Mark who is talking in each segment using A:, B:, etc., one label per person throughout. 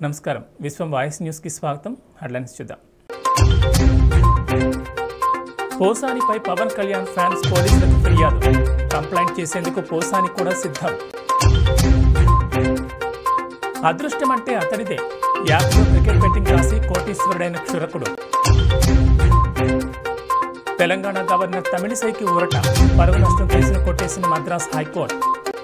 A: నమస్కారం విశ్వం వాయిస్ న్యూస్కి స్వాగతం హెడ్లైన్స్ చూద్దాం పోసానిపై పవన్ కళ్యాణ్ ఫ్యాన్స్ పోలీసులకు ఫిర్యాదు కంప్లైంట్ చేసేందుకు పోసాని కూడా సిద్ధం అదృష్టం అంటే అతనిదే యాప్లో క్రికెట్ బెట్టింగ్ రాసి కోటీశ్వరుడైన క్షురకుడు తెలంగాణ గవర్నర్ తమిళిసైకి ఊరట పరువు నష్టం కేసును కొట్టేసిన మద్రాస్ హైకోర్టు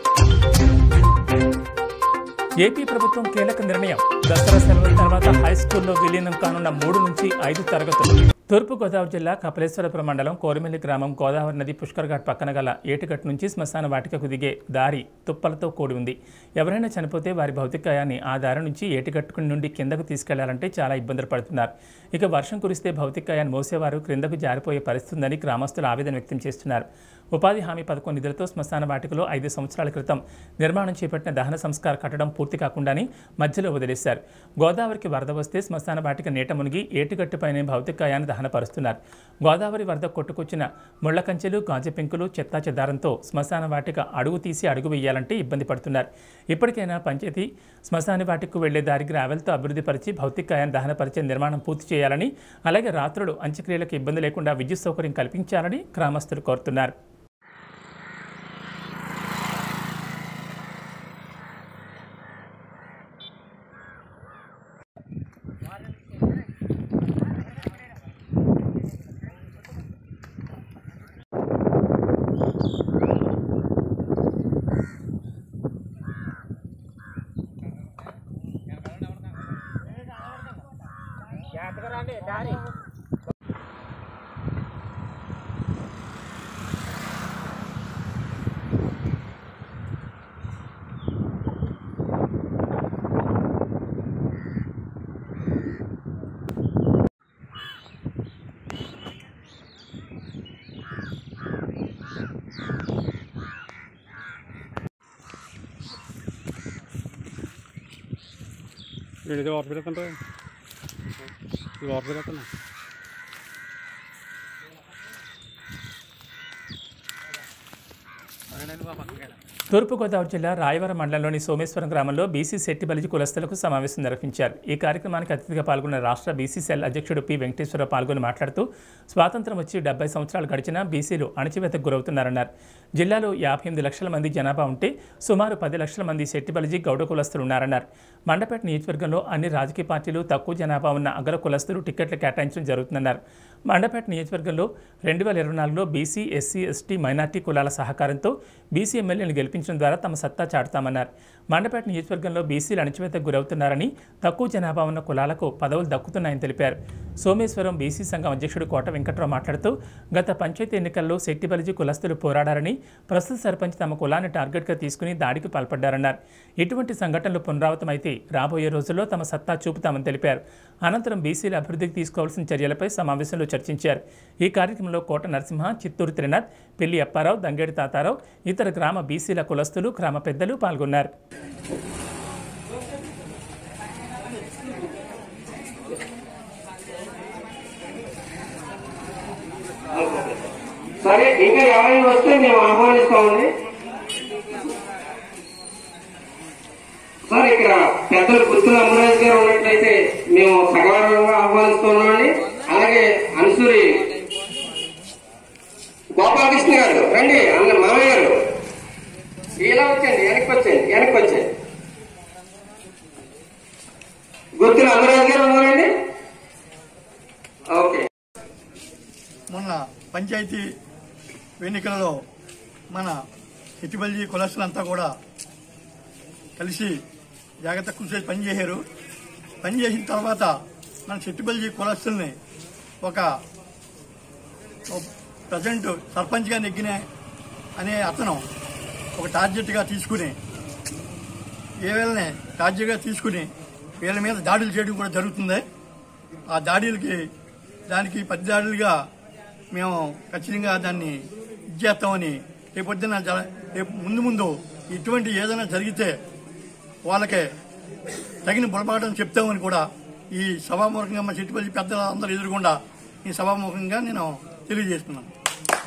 A: ఏపీ ప్రభుత్వం కీలక నిర్ణయం దసరా సెలవుల తర్వాత హై స్కూల్లో విలీనం కానున్న మూడు నుంచి ఐదు తరగతులు తూర్పుగోదావరి జిల్లా కపిలేశ్వరపురం మండలం కోరిమెల్లి గ్రామం గోదావరి నది పుష్కర్ ఘాట్ పక్కన గల ఏటిగట్టు నుంచి శ్మశాన వాటికకు దిగే దారి తుప్పలతో కూడి ఉంది ఎవరైనా చనిపోతే వారి భౌతికాయాన్ని ఆ దారి నుంచి ఏటిగట్టు నుండి కిందకు తీసుకెళ్లాలంటే చాలా ఇబ్బందులు పడుతున్నారు ఇక వర్షం కురిస్తే భౌతికాయాన్ని మోసేవారు క్రిందకు జారిపోయే పరిస్థితి ఉందని గ్రామస్తులు ఆవేదన వ్యక్తం చేస్తున్నారు ఉపాధి హామీ పథకం నిధులతో శ్మశాన వాటికలో ఐదు సంవత్సరాల క్రితం నిర్మాణం చేపట్టిన దహన సంస్కార కట్టడం పూర్తి కాకుండానే మధ్యలో వదిలేశారు గోదావరికి వరద వస్తే శ్మశాన వాటిక నీట మునిగి ఏటిగట్టుపైనే భౌతికాయాన్ని దహనపరుస్తున్నారు గోదావరి వరద కొట్టుకొచ్చిన ముళ్ల కంచెలు గాజు పెంకులు చెత్తా చెదారంతో శ్మశాన వాటిక అడుగు తీసి అడుగు వేయాలంటే ఇబ్బంది పడుతున్నారు ఇప్పటికైనా పంచాయతీ శ్మశాన వాటికు వెళ్లే దారి గ్రావెల్తో అభివృద్ధిపరిచి భౌతికాయాన్ని దహనపరిచే నిర్మాణం పూర్తి చేయాలని అలాగే రాత్రులు అంత్యక్రియలకు ఇబ్బంది లేకుండా విద్యుత్ సౌకర్యం కల్పించాలని గ్రామస్తులు కోరుతున్నారు
B: ఇది వాటర్ పెడుతుంటే ఇది వాటర్ పెడుతున్నా
A: తూర్పుగోదావరి జిల్లా రాయవరం మండలంలోని సోమేశ్వరం గ్రామంలో బీసీ శెట్టి బలిజి కులస్తులకు సమావేశం నిర్వహించారు ఈ కార్యక్రమానికి అతిథిగా పాల్గొన్న రాష్ట్ర బీసీ సెల్ అధ్యక్షుడు పి వెంకటేశ్వరరావు పాల్గొని మాట్లాడుతూ స్వాతంత్రం వచ్చి డెబ్బై సంవత్సరాలు గడిచినా బీసీలు అణచివేతకు గురవుతున్నారన్నారు జిల్లాలో యాభై ఎనిమిది లక్షల మంది జనాభా ఉంటే సుమారు పది లక్షల మంది శెట్టి బలిజి గౌడ కులస్తులు ఉన్నారన్నారు మండపేట నియోజకవర్గంలో అన్ని రాజకీయ పార్టీలు తక్కువ జనాభా ఉన్న అగ్ర కులస్తులు టికెట్లు కేటాయించడం జరుగుతుందన్నారు మండపేట నియోజకవర్గంలో రెండు వేల ఇరవై నాలుగులో బీసీ ఎస్సీ ఎస్టీ మైనార్టీ కులాల సహకారంతో బీసీ ఎమ్మెల్యేలను గెలిపించడం ద్వారా తమ సత్తా చాటుతామన్నారు మండపేట నియోజకవర్గంలో బీసీలు అణచివేతకు గురవుతున్నారని తక్కువ జనాభా ఉన్న కులాలకు పదవులు దక్కుతున్నాయని తెలిపారు సోమేశ్వరం బీసీ సంఘం అధ్యక్షుడు కోట వెంకట్రావు మాట్లాడుతూ గత పంచాయతీ ఎన్నికల్లో శెట్టిబలిజి కులస్తులు పోరాడారని ప్రస్తుత సర్పంచ్ తమ కులాన్ని టార్గెట్గా తీసుకుని దాడికి పాల్పడ్డారన్నారు ఇటువంటి సంఘటనలు పునరావృతమైతే రాబోయే రోజుల్లో తమ సత్తా చూపుతామని తెలిపారు అనంతరం బీసీల అభివృద్ధికి తీసుకోవాల్సిన చర్యలపై సమావేశంలో చర్చించారు ఈ కార్యక్రమంలో కోట నరసింహ చిత్తూరు త్రినాథ్ పెళ్లి అప్పారావు దంగేడి తాతారావు ఇతర గ్రామ బీసీల కులస్తులు గ్రామ పెద్దలు పాల్గొన్నారు
C: సరే ఇంకా ఎవరైనా వస్తే మేము ఆహ్వానిస్తామండి సార్ ఇక్కడ పెద్దలు పుత్తుల అమరాజ్ గారు ఉన్నట్లయితే మేము సగౌరవంగా ఆహ్వానిస్తున్నామండి అలాగే అనుసూరి గోపాలకృష్ణ గారు రండి అన్న మామయ్య గారు ఇలా వచ్చండి వెనక్కి వచ్చండి వెనక్కి వచ్చండి గుర్తుల అమరాజ్ గారు ఉన్నారండి ఓకే
D: మొన్న పంచాయతీ ఎన్నికలలో మన ఇటుబల్లి కులస్తులంతా కూడా కలిసి జాగ్రత్త కృషి చేసి పనిచేశారు పనిచేసిన తర్వాత మన చెట్టుబల్లి కులస్తుల్ని ఒక ప్రజెంట్ సర్పంచ్గా నెగ్గిన అనే అతను ఒక టార్గెట్గా తీసుకుని ఏ వీళ్ళని టార్గెట్గా తీసుకుని వీళ్ళ మీద దాడులు చేయడం కూడా జరుగుతుంది ఆ దాడులకి దానికి పది దాడులుగా మేము ఖచ్చితంగా దాన్ని ఇచ్చేస్తామని రేపొద్దున జర- రేపు ముందు ముందు ఇటువంటి ఏదైనా జరిగితే వాళ్ళకి తగిన బులపాఠం చెప్తామని కూడా ఈ సభాముఖంగా మా చెట్టుపల్లి పెద్దల అందరూ ఎదురుకుండా ఈ సభాముఖంగా నేను తెలియజేస్తున్నాను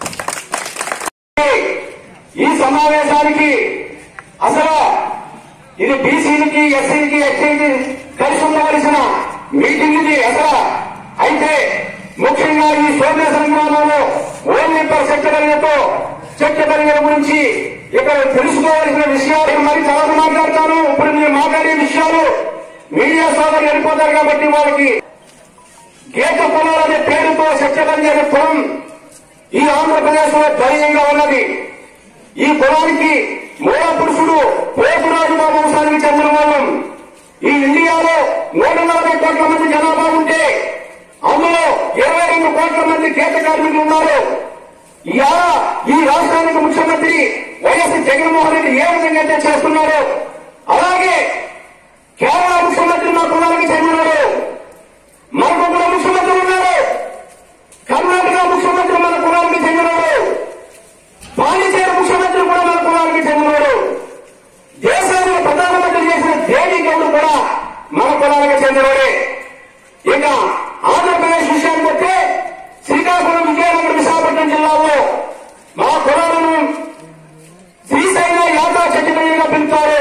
C: ఈ సమావేశానికి అసలు ఇది బీసీలకి ఎస్సీలకి ఎస్టీలకి కలిసి ఉండవలసిన మీటింగ్ ఇది అసలు అయితే ముఖ్యంగా ఈ సోమేశ్వరం గ్రామంలో ఓన్లీ పర్ సెక్రటరీలతో సెక్రటరీల గురించి ఇక్కడ తెలుసుకోవాల్సిన విషయాలు మరి చాలా మాట్లాడతాను ఇప్పుడు మీరు మాట్లాడే విషయాలు మీడియా సోదరులు వెళ్ళిపోతారు కాబట్టి వాళ్ళకి గీత పొలాలు అనే పేరుతో సెక్రటరీ అనే పొలం ఈ ఆంధ్రప్రదేశ్ లో ధైర్యంగా ఉన్నది ఈ పొలానికి మూల పురుషుడు పోతురాజు బాబు వంశానికి చెందిన వాళ్ళం ఈ ఇండియాలో నూట నలభై కోట్ల మంది జనాభా ఉంటే అందులో ఇరవై రెండు కోట్ల మంది గీత కార్మికులు ఉన్నారు ఇవాళ ఈ రాష్ట్రానికి ముఖ్యమంత్రి వైఎస్ జగన్మోహన్ రెడ్డి ఏ విధంగా అయితే చేస్తున్నారు అలాగే కేరళ ముఖ్యమంత్రి మా కులానికి చెందినారు మరొక ముఖ్యమంత్రి ఉన్నారు కర్ణాటక ముఖ్యమంత్రి మన కులానికి చెందినవాడు పాండిచేరి ముఖ్యమంత్రి కూడా మన కులానికి చెందినవాడు దేశానికి ప్రధానమంత్రి చేసిన దేవి గౌడ్ కూడా మన కులానికి చెందినవాడే ఇక ఆంధ్రప్రదేశ్ విషయానికి వస్తే శ్రీకాకుళం విజయనగరం విశాఖపట్నం జిల్లాలో మా కులాలను శ్రీశైల యాత్రా చెట్టుమయ్యగా పిలుస్తారు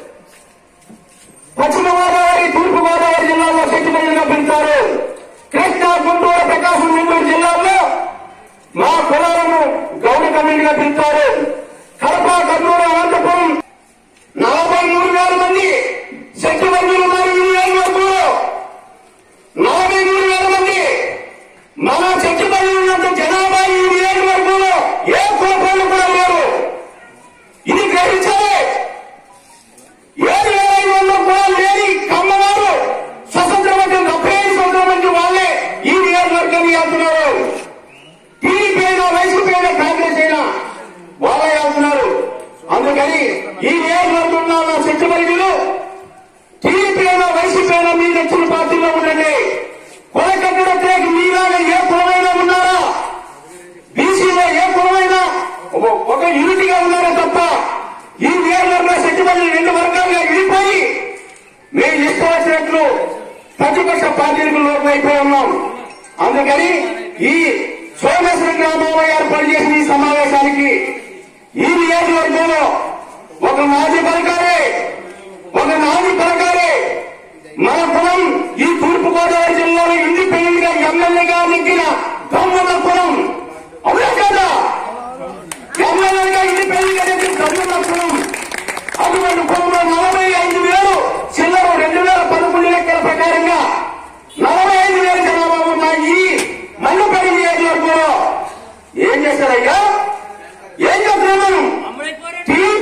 C: పశ్చిమ గోదావరి తూర్పు గోదావరి జిల్లాలో చెట్టుమయ్యగా పిలుస్తారు కృష్ణా గుంటూరు ప్రకాశం నెల్లూరు జిల్లాల్లో మా కులాలను గౌడ కమిటీగా పిలుస్తారు కడప కర్నూలు అనంతపురం నలభై మూడు వేల మంది శక్తివంతులు ఉన్నారు ఈ నియోజకవర్గంలో నలభై మూడు వేల మంది మన శక్తివంతులు ఉన్నంత జనాభా ఈ నియోజకవర్గంలో ఏ కులపాలు కూడా లేరు ఇది గ్రహించాలి ఏడు వేల ఐదు వందల కులాలు లేని కమ్మవారు స్వతంత్ర వర్గం డెబ్బై ఐదు సంవత్సరాల నుంచి వాళ్ళే ఈ నియోజకవర్గాన్ని వెళ్తున్నారు టీడీపీ అయినా వైసీపీ అయినా కాంగ్రెస్ అయినా వాళ్ళే వెళ్తున్నారు అందుకని ఈ నియోజకవర్గంలో ఉన్న శక్తిపరిధులు టీడీపీ అయినా వైసీపీ అయినా మీ నచ్చిన పార్టీలో ఉండండి కుల కట్టడ వ్యతిరేక మీలాగా ఏ కులమైనా ఉన్నారా బీసీలో ఏ కులమైనా ఒక- ఒక యూనిట్గా ఉన్నారా తప్ప ఈ నియోజకవర్గంలో శక్తిపల్లి రెండు వర్గాలుగా విడిపోయి మేము ఇష్టం వచ్చినట్లు ప్రతిపక్ష పార్టీలకు లోపం అయిపోయి ఉన్నాం అందుకని ఈ సోమేశ్వరం గ్రామంలో ఏర్పాటు చేసిన ఈ సమావేశానికి ఈ నియోజకవర్గంలో ఒక మాజీ పలకాలే ఒక నాది పలకాలే మన కులం ఈ తూర్పు గోదావరి జిల్లాలో ఇండిపెండెంట్ గా ఎమ్మెల్యేగా నెగ్గిన దమ్ముల కులం అవునా కదా ఎమ్మెల్యేగా ఇండిపెండెంట్ గా నెగ్గిన దమ్ముల కులం అటువంటి కులంలో నలభై ఐదు వేలు చిల్లర రెండు వేల పదకొండు లెక్కల ప్రకారంగా నలభై ఐదు వేల జనాభా ఉన్న ఈ మల్లపల్లి నియోజకవర్గంలో ఏం చేశారయ్యా ఏం చేస్తున్నాను టీ-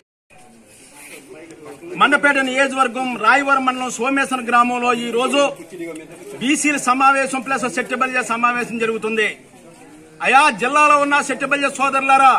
E: మండపేట నియోజకవర్గం రాయవరం మండలం సోమేశ్వరం గ్రామంలో ఈ రోజు బీసీల సమావేశం ప్లస్ సెట్టబల్య సమావేశం జరుగుతుంది అయా జిల్లాలో ఉన్న సెట్టబల్య సోదరులారా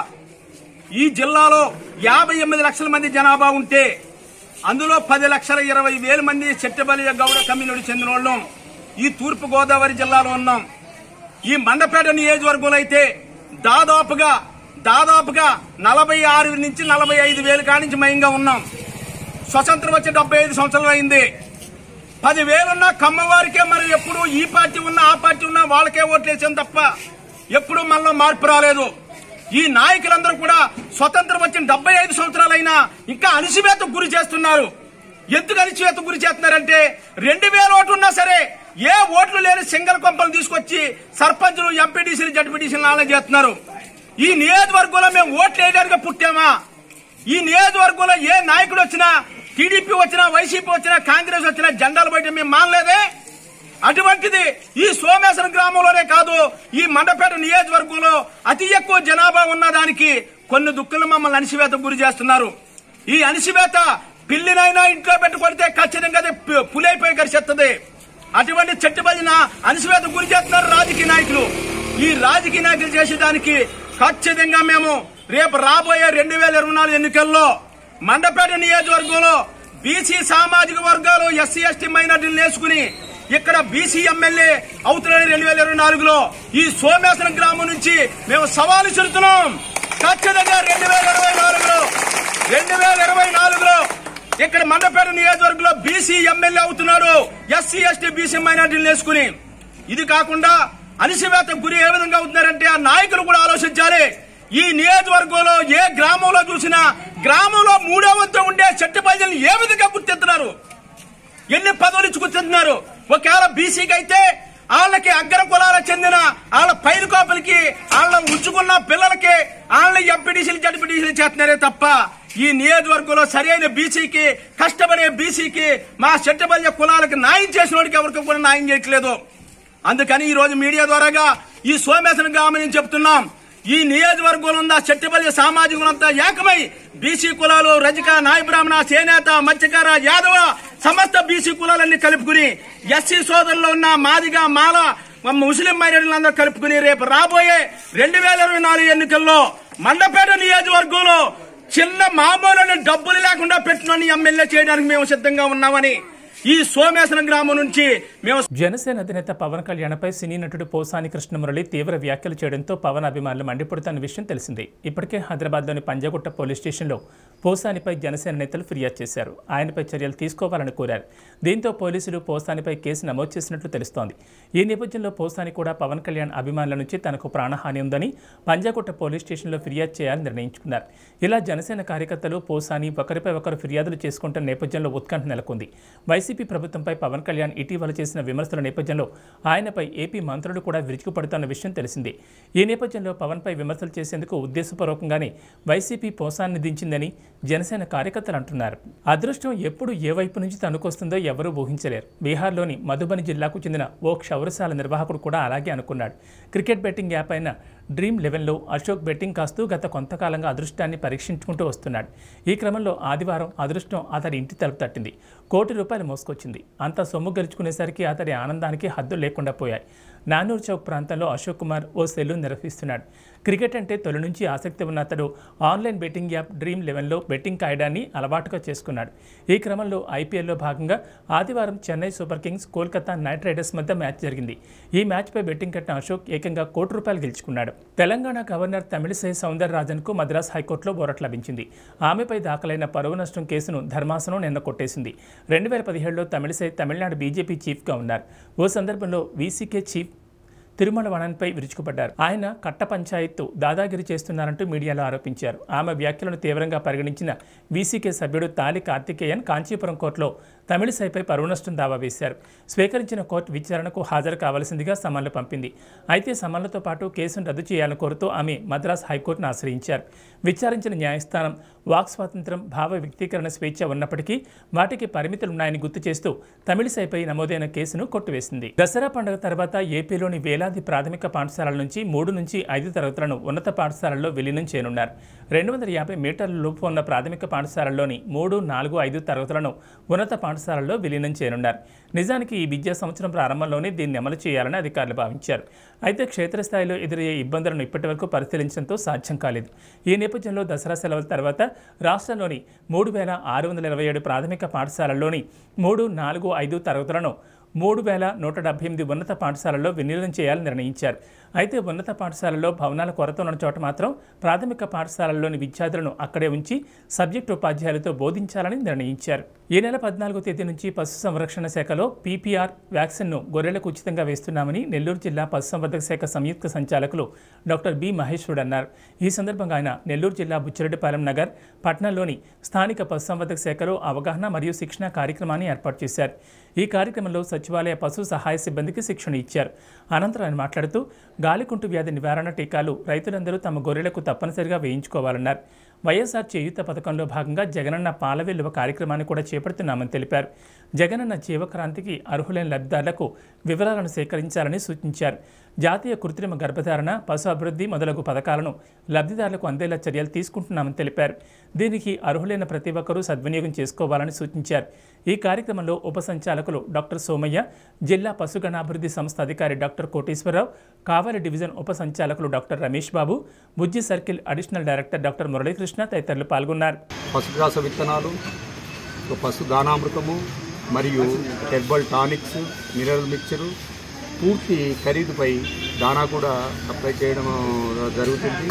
E: ఈ జిల్లాలో యాభై ఎనిమిది లక్షల మంది జనాభా ఉంటే అందులో పది లక్షల ఇరవై వేల మంది చెట్టబల్య గౌడ కమ్యూనిటీ చెందిన వాళ్ళం ఈ తూర్పు గోదావరి జిల్లాలో ఉన్నాం ఈ మండపేట నియోజకవర్గంలో అయితే దాదాపుగా దాదాపుగా నలభై ఆరు నుంచి నలభై ఐదు వేలు కానించి మయంగా ఉన్నాం స్వతంత్రం వచ్చి డెబ్బై ఐదు సంవత్సరాలు అయింది పదివేలున్న కమ్మవారికే మరి ఎప్పుడు ఈ పార్టీ ఉన్నా ఆ పార్టీ ఉన్నా వాళ్ళకే ఓట్లేసాం తప్ప ఎప్పుడు మనలో మార్పు రాలేదు ఈ నాయకులందరూ కూడా స్వతంత్రం వచ్చిన డెబ్బై ఐదు సంవత్సరాలైనా ఇంకా అణిసివేతకు గురి చేస్తున్నారు ఎందుకు అణిచివేతకు గురి చేస్తున్నారంటే రెండు వేల ఓట్లు ఉన్నా సరే ఏ ఓట్లు లేని సింగల్ కొంపలు తీసుకొచ్చి సర్పంచులు ఎంపీటీసీలు జడ్పీటీసీలు నాలన చేస్తున్నారు ఈ నియోజకవర్గంలో మేము ఓట్లు వేయడానికి పుట్టామా ఈ నియోజకవర్గంలో ఏ నాయకుడు వచ్చినా టీడీపీ వచ్చినా వైసీపీ వచ్చినా కాంగ్రెస్ వచ్చినా జెండాలు బయట మేము మానలేదే అటువంటిది ఈ సోమేశ్వరం గ్రామంలోనే కాదు ఈ మండపేట నియోజకవర్గంలో అతి ఎక్కువ జనాభా ఉన్న దానికి కొన్ని దుక్కులు మమ్మల్ని అణిసివేతకు గురి చేస్తున్నారు ఈ అణిసివేత పిల్లినైనా ఇంట్లో పెట్టి కొడితే ఖచ్చితంగా అది పు- పులైపోయి కరిచేస్తుంది అటువంటి చెట్టుబడిన అణిసివేత గురి చేస్తున్నారు రాజకీయ నాయకులు ఈ రాజకీయ నాయకులు చేసేదానికి ఖచ్చితంగా మేము రేపు రాబోయే రెండు వేల ఇరవై నాలుగు ఎన్నికల్లో మండపేట నియోజకవర్గంలో బీసీ సామాజిక వర్గాలు ఎస్సీ ఎస్టీ మైనార్టీలు నేర్చుకుని ఇక్కడ బీసీ ఎమ్మెల్యే అవుతున్నారని రెండు వేల ఇరవై నాలుగులో ఈ సోమేశ్వరం గ్రామం నుంచి మేము సవాలు చెల్లుతున్నాం ఖచ్చితంగా రెండు వేల ఇరవై నాలుగులో రెండు వేల ఇరవై నాలుగులో ఇక్కడ మండపేట నియోజకవర్గంలో బీసీ ఎమ్మెల్యే అవుతున్నాడు ఎస్సీ ఎస్టీ బీసీ మైనార్టీలు నేర్చుకుని ఇది కాకుండా అణిసివేత గురి ఏ విధంగా అవుతున్నారంటే ఆ నాయకులు కూడా ఆలోచించాలి ఈ నియోజకవర్గంలో ఏ గ్రామంలో చూసినా గ్రామంలో మూడో వంతు ఉండే చెట్టు ప్రజలను ఏ విధంగా గుర్తి ఆలోచిస్తున్నారు ఒకవేళ బీసీకి అయితే వాళ్ళకి అగ్ర కులాలకు చెందిన వాళ్ళ పైరు కోపలకి వాళ్ళ ఉంచుకున్న పిల్లలకి వాళ్ళని ఎంపీడీసీలు జడ్పీడీసీలు చేస్తున్నారే తప్ప ఈ నియోజకవర్గంలో సరైన బీసీకి కష్టపడే బీసీకి మా చెట్టబల్య కులాలకు న్యాయం చేసిన వాడికి ఎవరికి కూడా న్యాయం చేయట్లేదు అందుకని ఈ రోజు మీడియా ద్వారాగా ఈ సోమేశ్వరం గ్రామం చెప్తున్నాం ఈ నియోజకవర్గంలో ఉన్న చెట్టుపల్లి సామాజికులంతా ఏకమై బీసీ కులాలు రజక నాయ బ్రాహ్మణ చేనేత మత్స్యకార యాదవ సమస్త బీసీ కులాలన్నీ కలుపుకుని ఎస్సీ సోదరులు ఉన్న మాదిగా మాల ముస్లిం మైనారిటీలందరూ కలుపుకుని రేపు రాబోయే రెండు వేల ఇరవై నాలుగు ఎన్నికల్లో మండపేట నియోజకవర్గంలో చిన్న మామూలు డబ్బులు లేకుండా పెట్టిన ఎమ్మెల్యే చేయడానికి మేము సిద్ధంగా ఉన్నామని ఈ సోమేశ్వరం గ్రామం నుంచి మేము
A: జనసేన అధినేత పవన్ కళ్యాణ్పై సినీ నటుడు పోసాని కృష్ణమురళి తీవ్ర వ్యాఖ్యలు చేయడంతో పవన్ అభిమానులు మండిపడుతున్న విషయం తెలిసిందే ఇప్పటికే హైదరాబాద్లోని పంజగుట్ట పోలీస్ స్టేషన్లో పోసానిపై జనసేన నేతలు ఫిర్యాదు చేశారు ఆయనపై చర్యలు తీసుకోవాలని కోరారు దీంతో పోలీసులు పోసానిపై కేసు నమోదు చేసినట్లు తెలుస్తోంది ఈ నేపథ్యంలో పోసాని కూడా పవన్ కళ్యాణ్ అభిమానుల నుంచి తనకు ప్రాణహాని ఉందని పంజాగుట్ట పోలీస్ స్టేషన్లో ఫిర్యాదు చేయాలని నిర్ణయించుకున్నారు ఇలా జనసేన కార్యకర్తలు పోసాని ఒకరిపై ఒకరు ఫిర్యాదులు చేసుకుంటున్న నేపథ్యంలో ఉత్కంఠ నెలకొంది వైసీపీ ప్రభుత్వంపై పవన్ కళ్యాణ్ ఇటీవల చేసిన విమర్శల నేపథ్యంలో ఆయనపై ఏపీ మంత్రులు కూడా విరుచుకుపడుతున్న విషయం తెలిసిందే ఈ నేపథ్యంలో పవన్పై విమర్శలు చేసేందుకు ఉద్దేశపూర్వకంగానే వైసీపీ పోసాన్ని దించిందని జనసేన కార్యకర్తలు అంటున్నారు అదృష్టం ఎప్పుడు ఏ వైపు నుంచి తనుకొస్తుందో ఎవరూ ఊహించలేరు బీహార్లోని మధుబని జిల్లాకు చెందిన ఓ క్షౌరశాల నిర్వాహకుడు కూడా అలాగే అనుకున్నాడు క్రికెట్ బెట్టింగ్ యాప్ అయిన డ్రీమ్ లెవెన్లో అశోక్ బెట్టింగ్ కాస్తూ గత కొంతకాలంగా అదృష్టాన్ని పరీక్షించుకుంటూ వస్తున్నాడు ఈ క్రమంలో ఆదివారం అదృష్టం అతడి ఇంటి తలుపు తట్టింది కోటి రూపాయలు మోసుకొచ్చింది అంత సొమ్ము గెలుచుకునేసరికి అతడి ఆనందానికి హద్దులు లేకుండా పోయాయి నానూర్ చౌక్ ప్రాంతంలో అశోక్ కుమార్ ఓ సెలూన్ నిర్వహిస్తున్నాడు క్రికెట్ అంటే తొలి నుంచి ఆసక్తి ఉన్న అతడు ఆన్లైన్ బెట్టింగ్ యాప్ డ్రీమ్ లెవెన్లో బెట్టింగ్ కాయడాన్ని అలవాటుగా చేసుకున్నాడు ఈ క్రమంలో ఐపీఎల్లో భాగంగా ఆదివారం Chennai super kings Kolkata knight riders మధ్య మ్యాచ్ జరిగింది ఈ మ్యాచ్పై బెట్టింగ్ కట్టిన అశోక్ ఏకంగా కోటి రూపాయలు గెలుచుకున్నాడు తెలంగాణ గవర్నర్ తమిళిసై సౌందరరాజన్కు మద్రాస్ హైకోర్టులో బోరట్ లభించింది ఆమెపై దాఖలైన పరువు నష్టం కేసును ధర్మాసనం నిన్న కొట్టేసింది రెండు వేల పదిహేడులో తమిళిసై తమిళనాడు బీజేపీ చీఫ్గా ఉన్నారు ఓ సందర్భంలో వీసీకే చీఫ్ తిరుమల వనంపై విరుచుకుపడ్డారు ఆయన కట్ట పంచాయత్తు దాదాగిరి చేస్తున్నారంటూ మీడియాలో ఆరోపించారు ఆమె వ్యాఖ్యలను తీవ్రంగా పరిగణించిన వీసీకే సభ్యుడు తాలి కార్తికేయన్ కాంచీపురం కోర్టులో తమిళిసైపై పరువు నష్టం దావా వేశారు స్వీకరించిన కోర్టు విచారణకు హాజరు కావాల్సిందిగా సమన్లు పంపింది అయితే సమన్లతో పాటు కేసును రద్దు చేయాలని కోరుతూ ఆమె మద్రాస్ హైకోర్టును ఆశ్రయించారు విచారించిన న్యాయస్థానం వాక్ స్వాతంత్రం భావ వ్యక్తీకరణ స్వేచ్ఛ ఉన్నప్పటికీ వాటికి పరిమితులున్నాయని గుర్తు చేస్తూ తమిళిసైపై నమోదైన కేసును కొట్టివేసింది దసరా పండుగ తర్వాత ఏపీలోని వేలాది ప్రాథమిక పాఠశాలల నుంచి మూడు నుంచి ఐదు తరగతులను ఉన్నత పాఠశాలల్లో విలీనం చేయనున్నారు రెండు వందల యాభై మీటర్ల లోపు ఉన్న ప్రాథమిక పాఠశాలల్లోని మూడు నాలుగు ఐదు తరగతులను ఉన్నత పాఠశాలల్లో విలీనం చేయనున్నారు నిజానికి ఈ విద్యా సంవత్సరం ప్రారంభంలోనే దీన్ని అమలు చేయాలని అధికారులు భావించారు అయితే క్షేత్రస్థాయిలో ఎదురయ్యే ఇబ్బందులను ఇప్పటివరకు పరిశీలించడంతో సాధ్యం కాలేదు ఈ నేపథ్యంలో దసరా సెలవుల తర్వాత రాష్ట్రంలోని మూడు వేల ఆరు వందల ఇరవై ఏడు ప్రాథమిక పాఠశాలల్లోని మూడు నాలుగు ఐదు తరగతులను మూడు వేల నూట డెబ్బై ఎనిమిది ఉన్నత పాఠశాలల్లో విలీనం చేయాలని నిర్ణయించారు అయితే ఉన్నత పాఠశాలల్లో భవనాల కొరత ఉన్న చోట మాత్రం ప్రాథమిక పాఠశాలల్లోని విద్యార్థులను అక్కడే ఉంచి సబ్జెక్టు ఉపాధ్యాయులతో బోధించాలని నిర్ణయించారు ఈ నెల పద్నాలుగో తేదీ నుంచి పశు సంరక్షణ శాఖలో పీపీఆర్ వ్యాక్సిన్ను గొర్రెలకు ఉచితంగా వేస్తున్నామని నెల్లూరు జిల్లా పశుసంవర్ధక శాఖ సంయుక్త సంచాలకులు డాక్టర్ బి మహేశ్వరుడు అన్నారు ఈ సందర్భంగా ఆయన నెల్లూరు జిల్లా బుచ్చిరెడ్డిపాలెం నగర్ పట్నంలోని స్థానిక పశుసంవర్ధక శాఖలో అవగాహన మరియు శిక్షణ కార్యక్రమాన్ని ఏర్పాటు చేశారు ఈ కార్యక్రమంలో సచివాలయ పశు సహాయ సిబ్బందికి శిక్షణ ఇచ్చారు అనంతరం ఆయన మాట్లాడుతూ గాలికుంటు వ్యాధి నివారణ టీకాలు రైతులందరూ తమ గొర్రెలకు తప్పనిసరిగా వేయించుకోవాలన్నారు వైఎస్ఆర్ చేయూత పథకంలో భాగంగా జగనన్న పాల వెల్లువ కార్యక్రమాన్ని కూడా చేపడుతున్నామని తెలిపారు జగనన్న జీవక్రాంతికి అర్హులైన లబ్ధిదారులకు వివరాలను సేకరించాలని సూచించారు జాతీయ కృత్రిమ గర్భధారణ పశు అభివృద్ధి మొదలగు పథకాలను లబ్ధిదారులకు అందేలా చర్యలు తీసుకుంటున్నామని తెలిపారు దీనికి అర్హులైన ప్రతి ఒక్కరూ సద్వినియోగం చేసుకోవాలని సూచించారు ఈ కార్యక్రమంలో ఉప సంచాలకులు డాక్టర్ సోమయ్య జిల్లా పశుగణాభివృద్ధి సంస్థ అధికారి డాక్టర్ కోటేశ్వరరావు కావలి డివిజన్ ఉప సంచాలకులు doctor Ramesh Babu Bujji circle additional director doctor Muralikrishna తదితరులు పాల్గొన్నారు
F: పశుగ్రాస విత్తనాలు ఒక పశు దానామృతము మరియు హెర్బల్ టానిక్స్ మినరల్ మిక్చరు పూర్తి ఖరీదుపై దానా కూడా అప్లై చేయడం జరుగుతుంది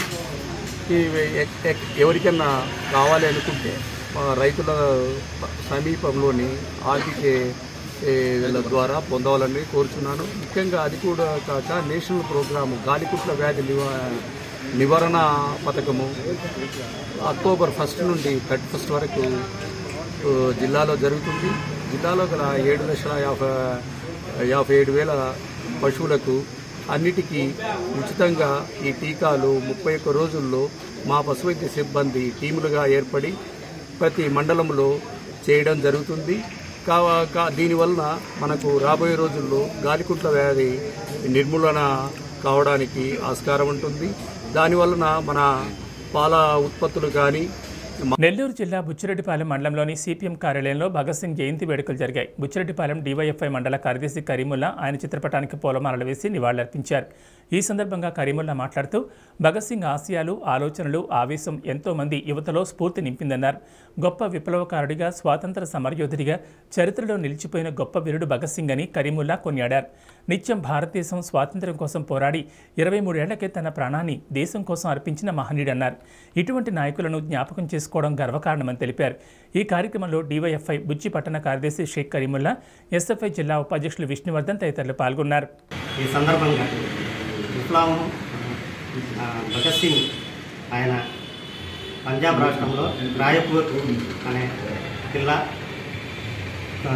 F: ఇవి ఎక్- ఎక్- ఎవరికన్నా కావాలి అనుకుంటే మా రైతుల సమీపంలోని ఆర్టీకే వీళ్ళ ద్వారా పొందవాలని కోరుచున్నాను ముఖ్యంగా అది కూడా కాక నేషనల్ ప్రోగ్రాము గాలికుట్ల వ్యాధి నివా నివారణ పథకము అక్టోబర్ ఫస్ట్ నుండి థర్టీ ఫస్ట్ వరకు ఆ, జిల్లాలో జరుగుతుంది జిల్లాలో గల ఏడు లక్షల యాభై యాభై ఏడు వేల పశువులకు అన్నిటికీ ఉచితంగా ఈ టీకాలు ముప్పై ఒక్క రోజుల్లో మా పశువైద్య సిబ్బంది టీములుగా ఏర్పడి ప్రతి మండలంలో చేయడం జరుగుతుంది కావ కా- దీనివలన మనకు రాబోయే రోజుల్లో గాలికుంట్ల వ్యాధి నిర్మూలన కావడానికి ఆస్కారం ఉంటుంది దానివలన మన పాల ఉత్పత్తులు కానీ
A: నెల్లూరు జిల్లా బుచ్చిరెడ్డిపాలెం మండలంలోని సిపిఎం కార్యాలయంలో భగత్ సింగ్ జయంతి వేడుకలు జరిగాయి బుచ్చిరెడ్డిపాలెం డివైఎఫ్ఐ మండల కార్యదర్శి కరీముల్లా ఆయన చిత్రపటానికి పూలమాలలు వేసి నివాళులర్పించారు ఈ సందర్భంగా కరీముల్లా మాట్లాడుతూ భగత్ సింగ్ ఆశయాలు ఆలోచనలు ఆవేశం ఎంతో మంది యువతలో స్ఫూర్తి నింపిందన్నారు గొప్ప విప్లవకారుడిగా స్వాతంత్ర సమరయోధుడిగా చరిత్రలో నిలిచిపోయిన గొప్ప వీరుడు భగత్ సింగ్ అని కరీముల్లా కొనియాడారు నిత్యం భారతదేశం స్వాతంత్ర్యం కోసం పోరాడి ఇరవై మూడేళ్లకే తన ప్రాణాన్ని దేశం కోసం అర్పించిన మహనీయుడన్నారు ఇటువంటి నాయకులను జ్ఞాపకం చేసుకోవడం గర్వకారణమని తెలిపారు ఈ కార్యక్రమంలో డివైఎఫ్ఐ బుచ్చి పట్టణ కార్యదర్శి షేక్ కరీముల్లా ఎస్ఎఫ్ఐ జిల్లా ఉపాధ్యక్షులు విష్ణువర్ధన్ తదితరులు పాల్గొన్నారు
G: ఈ సందర్భంగా విప్లవం ఆ, భగత్ సింగ్ ఆయన పంజాబ్ రాష్ట్రంలో రాయపూర్ అనే జిల్లా ఆ,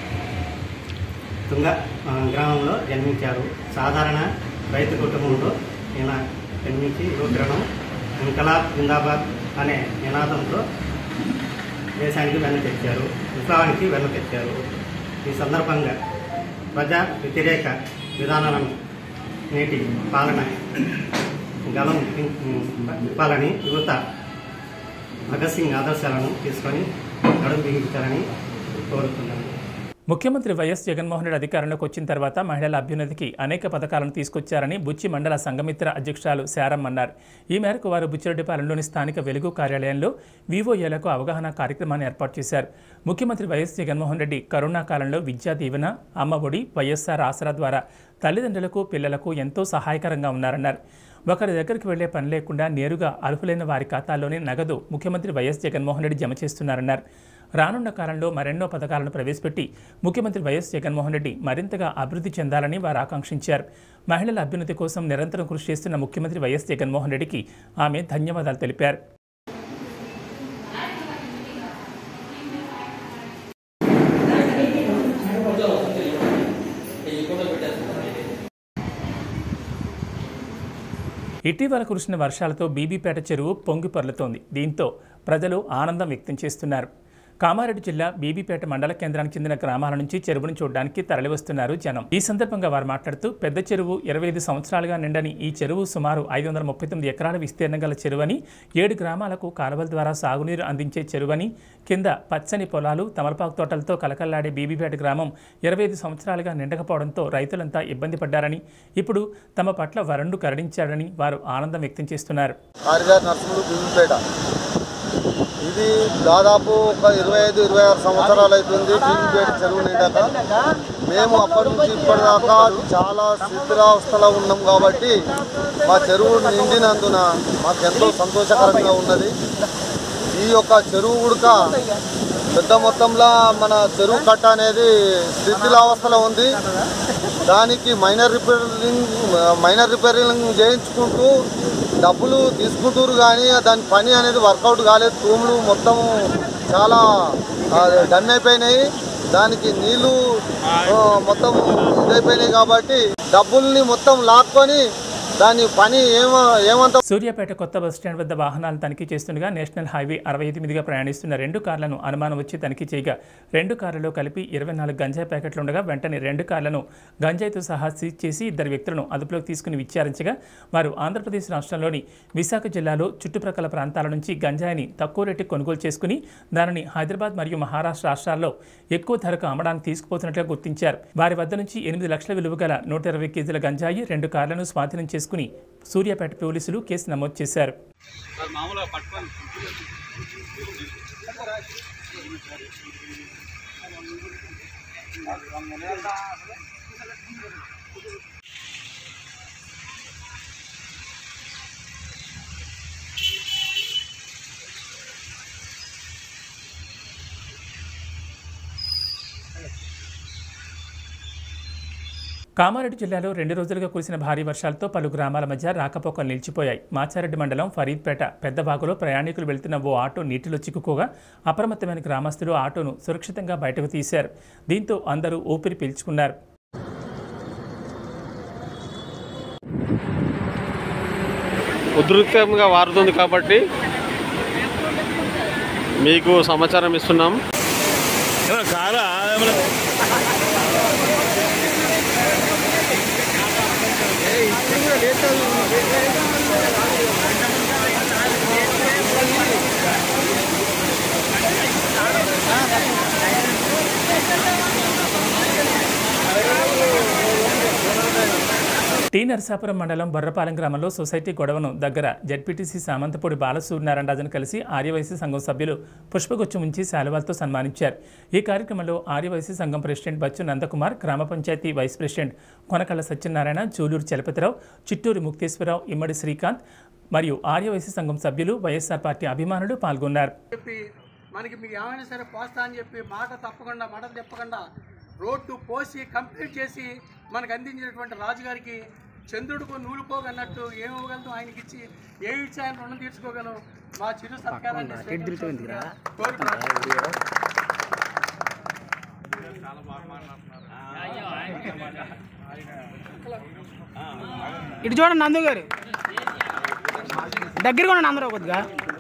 G: తుంగ ఆ, గ్రామంలో జన్మించారు సాధారణ రైతు కుటుంబంలో ఈయన జన్మించి యువకిరణం ఇంకలాబ్ జిందాబాద్ అనే నినాదంతో దేశానికి వెన్న తెచ్చారు విప్లవానికి వెన్న తెచ్చారు ఈ సందర్భంగా ప్రజా వ్యతిరేక విధానాలను నేటి పాలన గలం ఇప్పాలని యువత భగత్ సింగ్ ఆదర్శాలను తీసుకొని నడుం బిగించాలని కోరుతున్నాను
A: ముఖ్యమంత్రి వైఎస్ జగన్మోహన్ రెడ్డి అధికారంలోకి వచ్చిన తర్వాత మహిళల అభ్యున్నతికి అనేక పథకాలను తీసుకొచ్చారని బుచ్చి మండల సంఘమిత్ర అధ్యక్షురాలు శారమ్మ అన్నారు ఈ మేరకు వారు బుచ్చిరెడ్డిపాలెంలోని స్థానిక వెలుగు కార్యాలయంలో వివోఏలకు అవగాహన కార్యక్రమాన్ని ఏర్పాటు చేశారు ముఖ్యమంత్రి వైఎస్ జగన్మోహన్ రెడ్డి కరోనా కాలంలో విద్యా దీవెన అమ్మ ఒడి వైఎస్ఆర్ ఆసరా ద్వారా తల్లిదండ్రులకు పిల్లలకు ఎంతో సహాయకరంగా ఉన్నారన్నారు ఒకరి దగ్గరికి వెళ్లే పని లేకుండా నేరుగా అర్హులైన వారి ఖాతాల్లోనే నగదు ముఖ్యమంత్రి వైఎస్ జగన్మోహన్ రెడ్డి జమ చేస్తున్నారన్నారు రానున్న కాలంలో మరెన్నో పథకాలను ప్రవేశపెట్టి ముఖ్యమంత్రి వైఎస్ జగన్మోహన్ రెడ్డి మరింతగా అభివృద్ధి చెందాలని వారు ఆకాంక్షించారు మహిళల అభ్యున్నతి కోసం నిరంతరం కృషి చేస్తున్న ముఖ్యమంత్రి వైఎస్ జగన్మోహన్ రెడ్డికి ఆమె ధన్యవాదాలు తెలిపారు ఇటీవల కురిసిన వర్షాలతో బీబీపేట చెరువు పొంగి పొర్లుతోంది దీంతో ప్రజలు ఆనందం వ్యక్తం చేస్తున్నారు కామారెడ్డి జిల్లా బీబీపేట మండల కేంద్రానికి చెందిన గ్రామాల నుంచి చెరువును చూడడానికి తరలివస్తున్నారు జనం ఈ సందర్భంగా వారు మాట్లాడుతూ పెద్ద చెరువు ఇరవై ఐదు సంవత్సరాలుగా నిండని ఈ చెరువు సుమారు ఐదు వందల ముప్పై తొమ్మిది ఎకరాల విస్తీర్ణం గల చెరువని ఏడు గ్రామాలకు కాలువల ద్వారా సాగునీరు అందించే చెరువని కింద పచ్చని పొలాలు తమలపాకు తోటలతో కలకల్లాడే బీబీపేట గ్రామం ఇరవై ఐదు సంవత్సరాలుగా నిండకపోవడంతో రైతులంతా ఇబ్బంది పడ్డారని ఇప్పుడు తమ పట్ల వరండు కరుణించాడని వారు ఆనందం వ్యక్తం చేస్తున్నారు
H: ఆర్గార్ నర్సులు బీబీపేట ఇది దాదాపు ఒక ఇరవై ఐదు ఇరవై ఆరు సంవత్సరాలు అవుతుంది బీబీపేట చెరువు నిండాక మేము అప్పటి నుంచి ఇప్పటిదాకా చాలా శిథిరావస్థలో ఉన్నాం కాబట్టి మా చెరువు నిండినందున మాకు ఎంతో సంతోషకరంగా ఉన్నది ఈ యొక్క చెరువు ఉడక పెద్ద మొత్తంలో మన చెరువు కట్ట అనేది శిథిలావస్థలో ఉంది దానికి మైనర్ రిపేరింగ్ మైనర్ రిపేరింగ్ చేయించుకుంటూ డబ్బులు తీసుకుంటారు కానీ దాని పని అనేది వర్కౌట్ కాలేదు తూములు మొత్తం చాలా ఆ, డన్ అయిపోయినాయి దానికి నీళ్లు ఆ, మొత్తం ఇదైపోయినాయి కాబట్టి డబ్బుల్ని మొత్తం లాక్కొని దాని పని ఏమ ఏమంత
A: సూర్యాపేట కొత్త బస్ స్టాండ్ వద్ద వాహనాలను తనిఖీ చేస్తుండగా నేషనల్ హైవే అరవై ఐదు మీదుగా ప్రయాణిస్తున్న రెండు కార్లను అనుమానం వచ్చి తనిఖీ చేయగా రెండు కార్లలో కలిపి ఇరవై నాలుగు గంజాయి ప్యాకెట్లు ఉండగా వెంటనే రెండు కార్లను గంజాయితో సహా సీజ్ చేసి ఇద్దరు వ్యక్తులను అదుపులోకి తీసుకుని విచారించగా వారు ఆంధ్రప్రదేశ్ రాష్ట్రంలోని విశాఖ జిల్లాలో చుట్టుప్రక్కల ప్రాంతాల నుంచి గంజాయిని తక్కువ రేటుకి కొనుగోలు చేసుకుని దానిని హైదరాబాద్ మరియు మహారాష్ట్ర రాష్ట్రాల్లో ఎక్కువ ధరకు అమ్మడానికి తీసుకుపోతున్నట్లుగా గుర్తించారు వారి వద్ద నుంచి ఎనిమిది లక్షల విలువ గల నూట ఇరవై కేజీల గంజాయి రెండు కార్లను స్వాధీనం చేసుకుని సూర్యాపేట పోలీసులు కేసు నమోదు చేశారు కామారెడ్డి జిల్లాలో రెండు రోజులుగా కురిసిన భారీ వర్షాలతో పలు గ్రామాల మధ్య రాకపోకలు నిలిచిపోయాయి మాచారెడ్డి మండలం ఫరీద్పేట పెద్దబాగులో ప్రయాణికులు వెళ్తున్న ఓ ఆటో నీటిలో చిక్కుకోగా అప్రమత్తమైన గ్రామస్తులు ఆటోను సురక్షితంగా బయటకు తీశారు దీంతో అందరూ ఊపిరి పీల్చుకున్నారు
B: ఉధృతంగా వారుతుంది కాబట్టి మీకు సమాచారం ఇస్తున్నాం
A: టీ నరసాపురం మండలం బొర్రపాలెం గ్రామంలో సొసైటీ గొడవను దగ్గర జడ్పీటీసీ సామంతపూడి బాలసూర్యనారాయణరాజన్ కలిసి ఆర్యవైశ్య సంఘం సభ్యులు పుష్పగుచ్చం ఉంచి శాలువాలతో సన్మానించారు ఈ కార్యక్రమంలో ఆర్యవైశ్య సంఘం ప్రెసిడెంట్ బచ్చు నందకుమార్ గ్రామ పంచాయతీ వైస్ ప్రెసిడెంట్ కొనకళ్ళ సత్యనారాయణ చూలూరు చలపతిరావు చిట్టూరు ముక్తేశ్వరరావు ఇమ్మడి శ్రీకాంత్ మరియు ఆర్యవైశ్య సంఘం సభ్యులు వైఎస్ఆర్ పార్టీ అభిమానులు పాల్గొన్నారు
I: చెప్పి మనకి మీకు ఏమైనా సరే పోస్తా అని చెప్పి మాట తప్పకుండా మాట చెప్పకుండా రోడ్డు పోసి కంప్లీట్ చేసి మనకు అందించినటువంటి రాజుగారికి చంద్రుడికి నూలు పోగన్నట్టు ఏమి ఇవ్వగలం ఆయనకి ఇచ్చి ఏమి ఇచ్చి ఆయన రుణం తీర్చుకోగలం మా చిరు సత్కారాన్ని స్వీకరించాల్సిందిగా కోరుకుంటున్నాను.
J: ఇటు చూడండి నందు గారు దగ్గరగా ఉన్నాను అందరూ కొద్దిగా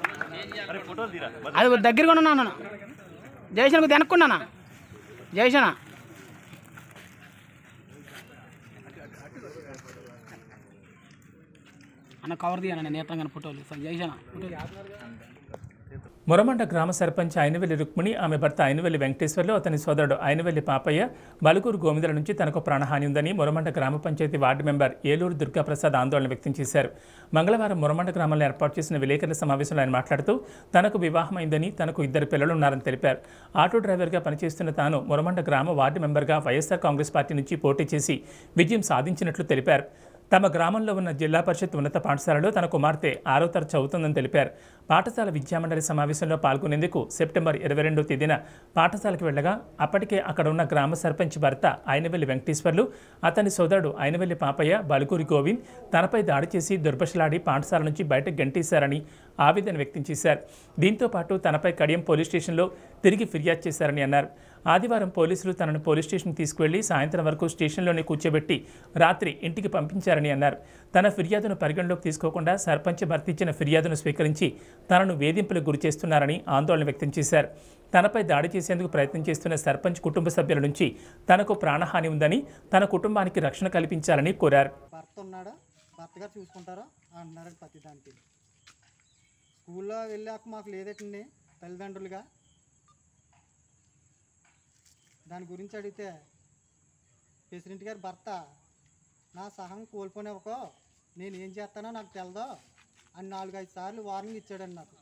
J: అది కొద్ది దగ్గరగా ఉన్నాను అన్న జయశాన్ కొద్ది వెనక్కున్నానా జయశానా అన్న కవర్ తీయన నేత్రంగా ఫోటోలు జయశానా ఫోటోలు
A: మొరమండ గ్రామ సర్పంచ్ అయినవెల్లి రుక్మిణి ఆమె భర్త అయినవెల్లి వెంకటేశ్వర్లు అతని సోదరుడు అయినవెల్లి పాపయ్య బలుగురు గోమిదల నుంచి తనకు ప్రాణహాని ఉందని మొరమండ గ్రామ పంచాయతీ వార్డు మెంబర్ ఏలూరు దుర్గాప్రసాద్ ఆందోళన వ్యక్తం చేశారు మంగళవారం మొరమండ గ్రామంలో ఏర్పాటు చేసిన విలేకరుల సమావేశంలో ఆయన మాట్లాడుతూ తనకు వివాహమైందని తనకు ఇద్దరు పిల్లలు ఉన్నారని తెలిపారు ఆటో డ్రైవర్గా పనిచేస్తున్న తాను మొరమండ గ్రామ వార్డు మెంబర్గా వైఎస్ఆర్ కాంగ్రెస్ పార్టీ నుంచి పోటీ చేసి విజయం సాధించినట్లు తెలిపారు తమ గ్రామంలో ఉన్న జిల్లా పరిషత్ ఉన్నత పాఠశాలలో తన కుమార్తె ఆరో తరగతి చదువుతుందని తెలిపారు పాఠశాల విద్యామండలి సమావేశంలో పాల్గొనేందుకు సెప్టెంబర్ ఇరవై రెండో తేదీన పాఠశాలకు వెళ్ళగా అప్పటికే అక్కడ ఉన్న గ్రామ సర్పంచ్ భర్త అయినవెల్లి వెంకటేశ్వర్లు అతని సోదరుడు అయినవెల్లి పాపయ్య బలుకూరి గోవింద్ తనపై దాడి చేసి దుర్భషలాడి పాఠశాల నుంచి బయటకు గంటేశారని ఆవేదన వ్యక్తం చేశారు దీంతో పాటు తనపై కడియం పోలీస్ స్టేషన్లో తిరిగి ఫిర్యాదు చేశారని అన్నారు ఆదివారం పోలీసులు తనను పోలీస్ స్టేషన్కి తీసుకువెళ్లి సాయంత్రం వరకు స్టేషన్లోనే కూర్చోబెట్టి రాత్రి ఇంటికి పంపించారని అన్నారు తన ఫిర్యాదును పరిగణలోకి తీసుకోకుండా సర్పంచ్ భర్తీ ఇచ్చిన ఫిర్యాదును స్వీకరించి తనను వేధింపులకు గురి చేస్తున్నారని ఆందోళన వ్యక్తం చేశారు తనపై దాడి చేసేందుకు ప్రయత్నం చేస్తున్న సర్పంచ్ కుటుంబ సభ్యుల నుంచి తనకు ప్రాణహాని ఉందని తన కుటుంబానికి రక్షణ కల్పించాలని కోరారు
K: భర్త ఉన్నాడా భర్త గారు చూసుకుంటారా అంటున్నారండి ప్రతి దానికి స్కూల్లో వెళ్ళాక మాకు లేదటండి తల్లిదండ్రులుగా దాని గురించి అడిగితే ప్రెసిడెంట్ గారి భర్త నా సహం కోల్పోనివ్వకో నేను ఏం చేస్తానో నాకు తెలదో అని నాలుగైదు సార్లు వార్నింగ్ ఇచ్చాడండి నాకు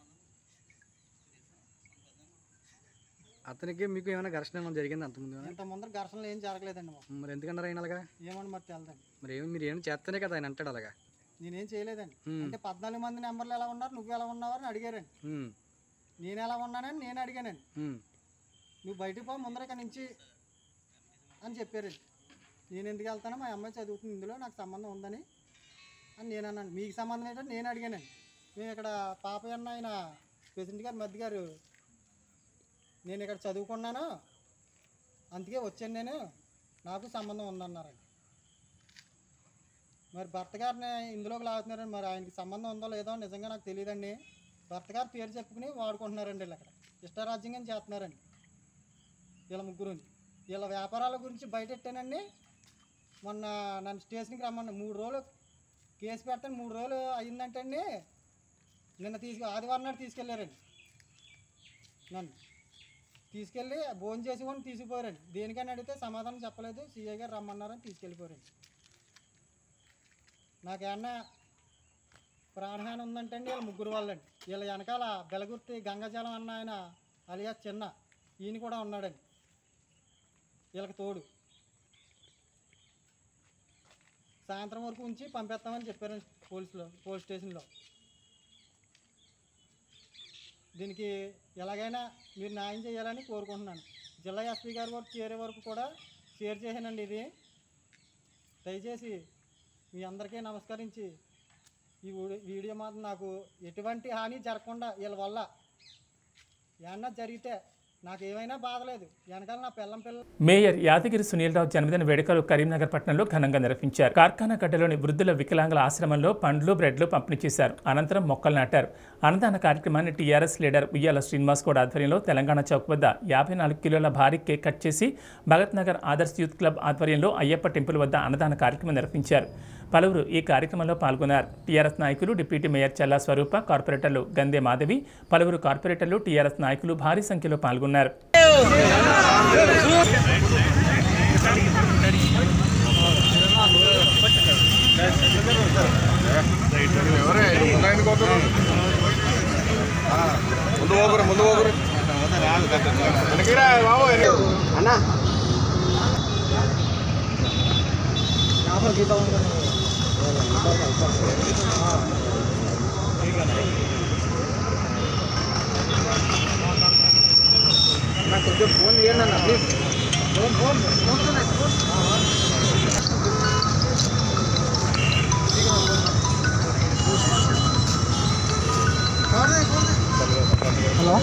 L: అతనికి మీకు ఏమైనా ఘర్షణ ఏమైనా జరిగింది అంతకుముందు ఏమైనా?
K: ఇంత ముందర ఘర్షణలు ఏం జరగలేదండి మాకు
L: మరి ఎందుకన్నారు ఆయన అలాగా
K: ఏమని మరి తెలదండి
L: మరి ఏమి మీరు ఏం చేస్తేనే కదా ఆయన అంటాడు అలాగా
K: నేనేం చేయలేదండి
L: హ్మ్.
K: అంటే పద్నాలుగు మంది నెంబర్లు ఎలా ఉన్నారు నువ్వు ఎలా ఉన్నావు అని అడిగారండి
L: ఉమ్,
K: నేను ఎలా ఉన్నానని నేను అడిగానండి
L: ఉమ్,
K: నువ్వు బయటికి పో ముందర ఇక్కడి నుంచి అని చెప్పారండి నేను ఎందుకు వెళ్తానో మా అమ్మాయి చదువుతుంది ఇందులో నాకు సంబంధం ఉందని అని నేను అన్నాను మీకు సంబంధం ఏంటో నేను అడిగానండి మేము ఇక్కడ పాపయ్య అన్న ఆయన ప్రెసిడెంట్ గారు మధ్య గారు నేను ఇక్కడ చదువుకున్నాను అందుకే వచ్చాను నేను నాకు సంబంధం ఉందన్నారండి మరి భర్త గారిని ఇందులోకి లాగుతున్నారండి మరి ఆయనకి సంబంధం ఉందో లేదో నిజంగా నాకు తెలియదండి భర్త గారు పేరు చెప్పుకుని వాడుకుంటున్నారండి వీళ్ళు అక్కడ ఇష్టారాజ్యంగా చేస్తున్నారండి వీళ్ళ ముగ్గురు వీళ్ళ వ్యాపారాల గురించి బయటెట్టానండి మొన్న నన్ను స్టేషన్కి రమ్మన్నా మూడు రోజులు కేసు పెడతాను మూడు రోజులు అయిందంటే అండి నిన్న తీసుకు ఆదివారం నాడు తీసుకెళ్ళారండి నన్ను తీసుకెళ్ళి భోజనం చేసి కూడా తీసుకుపోయారండి దేనికని అడిగితే సమాధానం చెప్పలేదు సీఏ గారు రమ్మన్నారని తీసుకెళ్ళిపోయారండి నాకేమన్నా ప్రాణహాని ఉందంటే అండి వీళ్ళ ముగ్గురు వాళ్ళండి వీళ్ళ వెనకాల బెలగుర్తి గంగాజలం అన్న ఆయన అలియా చిన్న ఈయన కూడా ఉన్నాడండి వీళ్ళకి తోడు సాయంత్రం వరకు ఉంచి పంపేస్తామని చెప్పారండి పోలీసులో పోలీస్ స్టేషన్లో దీనికి ఎలాగైనా మీరు న్యాయం చేయాలని కోరుకుంటున్నాను జిల్లా ఎస్పీ గారి వరకు చేరే వరకు కూడా షేర్ చేశానండి ఇది దయచేసి మీ అందరికీ నమస్కరించి ఈ వీడియో- వీడియో మాత్రం నాకు ఎటువంటి హాని జరగకుండా వీళ్ళ వల్ల ఏమన్నా జరిగితే నాకు ఏమైనా బాధలేదు వెనకాల నా పిల్లం పిల్ల
A: మేయర్ యాదగిరి సునీల్రావు జన్మదిన వేడుకలు కరీంనగర్ పట్టణంలో ఘనంగా నిర్వహించారు కార్ఖానా గడ్డలోని వృద్ధుల వికలాంగుల ఆశ్రమంలో పండ్లు బ్రెడ్లు పంపిణీ చేశారు అనంతరం మొక్కలు నాటారు అన్నదాన కార్యక్రమాన్ని టీఆర్ఎస్ లీడర్ ఉయ్యాల శ్రీనివాస్ గౌడ్ ఆధ్వర్యంలో తెలంగాణ చౌక్ వద్ద యాభై నాలుగు కిలోల భారీ కేక్ కట్ చేసి భగత్ నగర్ ఆదర్శ్ యూత్ క్లబ్ ఆధ్వర్యంలో అయ్యప్ప టెంపుల్ వద్ద అన్నదాన కార్యక్రమం నిర్వహించారు పలువురు ఈ కార్యక్రమంలో పాల్గొన్నారు టీఆర్ఎస్ నాయకులు డిప్యూటీ మేయర్ చల్లా స్వరూప కార్పొరేటర్లు గందే మాధవి పలువురు కార్పొరేటర్లు టీఆర్ఎస్ నాయకులు భారీ సంఖ్యలో పాల్గొన్నారు
M: ముందు పోగురు ముందు పోగురు వెనకిరా బాబు అన్నా కొంచెం ఫోన్ తీయండి అన్న please phone phone
K: hello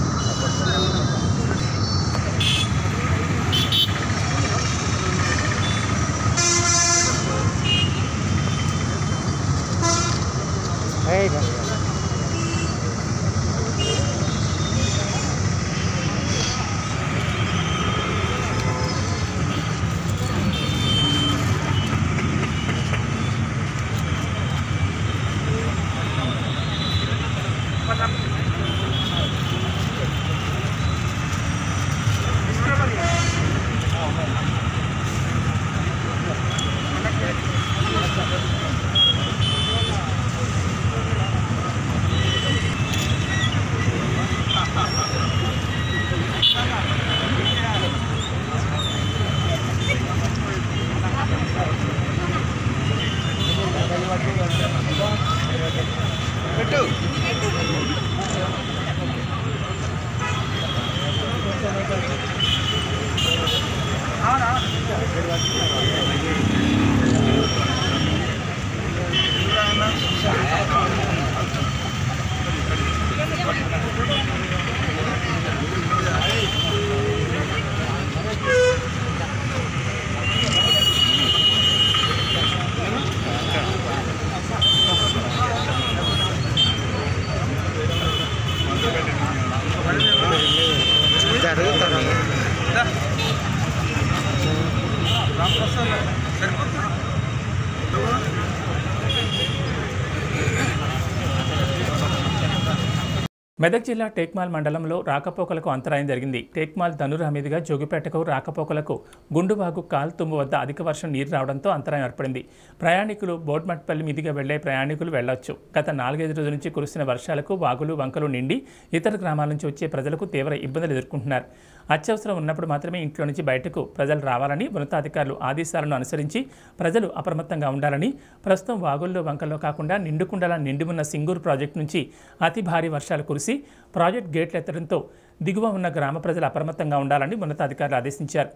A: Medak జిల్లా టేక్మాల్ మండలంలో రాకపోకలకు అంతరాయం జరిగింది టేక్మాల్ ధనురా మీదుగా జోగిపేటకు రాకపోకలకు గుండువాగు కాల్ తుమ్ము వద్ద అధిక వర్షం నీరు రావడంతో అంతరాయం ఏర్పడింది ప్రయాణికులు బోట్మట్పల్లి మీదుగా వెళ్లే ప్రయాణికులు వెళ్లొచ్చు గత నాలుగైదు రోజుల నుంచి కురిసిన వర్షాలకు వాగులు వంకలు నిండి ఇతర గ్రామాల నుంచి వచ్చే ప్రజలకు తీవ్ర ఇబ్బందులు ఎదుర్కొంటున్నారు అత్యవసరం ఉన్నప్పుడు మాత్రమే ఇంట్లో నుంచి బయటకు ప్రజలు రావాలని ఉన్నతాధికారులు ఆదేశాలను అనుసరించి ప్రజలు అప్రమత్తంగా ఉండాలని ప్రస్తుతం వాగుల్లో వంకల్లో కాకుండా నిండుకుండలా నిండి ఉన్న సింగూరు ప్రాజెక్టు నుంచి అతి భారీ వర్షాలు కురిసి ప్రాజెక్ట్ గేట్లు ఎత్తడంతో దిగువ ఉన్న గ్రామ ప్రజలు అప్రమత్తంగా ఉండాలని ఉన్నతాధికారులు ఆదేశించారు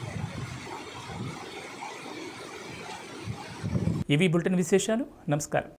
A: ఇవి బులెటిన్ విశేషాలు నమస్కారం